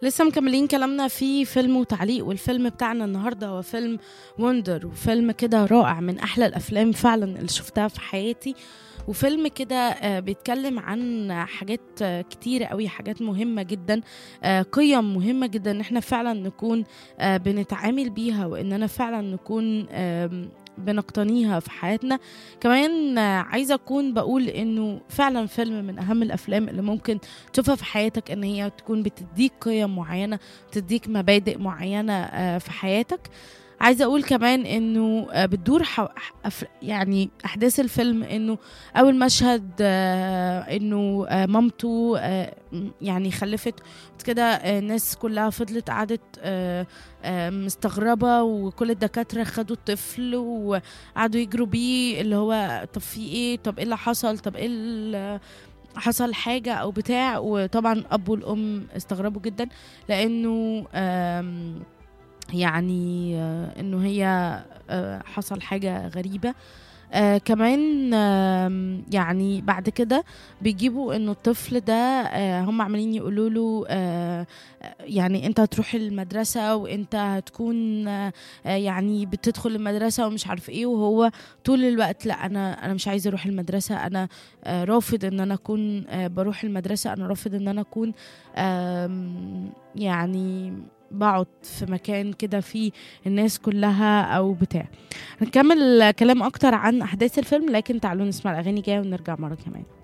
لسه مكملين كلامنا في فيلم وتعليق والفيلم بتاعنا النهارده هو فيلم وندر وفيلم كده رائع من احلى الافلام فعلا اللي شفتها في حياتي وفيلم كده آه، بيتكلم عن حاجات آه، كتيرة قوي حاجات مهمة جدا آه، قيم مهمة جدا ان احنا فعلا نكون آه، بنتعامل بيها واننا فعلا نكون آم، بنقتنيها في حياتنا كمان آه، عايزة أكون بقول إنه فعلا فيلم من أهم الأفلام اللي ممكن تشوفها في حياتك إن هي تكون بتديك قيم معينة بتديك مبادئ معينة آه، في حياتك عايزه اقول كمان انه آه، بتدور حو... أف- يعني احداث الفيلم انه اول مشهد آه، انه آه، مامته آه، م- يعني خلفت كده آه، الناس كلها فضلت قعدت آه، آه، مستغربه وكل الدكاتره خدوا الطفل وقعدوا يجروا بيه اللي هو طب في ايه طب ايه اللي حصل طب ايه اللي حصل حاجة أو بتاع وطبعا أب والأم استغربوا جدا لأنه آم، يعني آه، انه هي آه، حصل حاجة غريبة آه كمان آم، يعني بعد كده بيجيبوا انه الطفل ده آه هم عمالين يقولوا له آه آه، يعني انت هتروح المدرسة وانت هتكون آه آه، يعني بتدخل المدرسة ومش عارف ايه وهو طول الوقت لا انا انا مش عايزة اروح المدرسة انا آه رافض ان انا اكون آه بروح المدرسة انا رافض ان انا اكون آم، يعني بقعد في مكان كده فيه الناس كلها او بتاع هنكمل كلام اكتر عن احداث الفيلم لكن تعالوا نسمع الاغاني جايه ونرجع مره كمان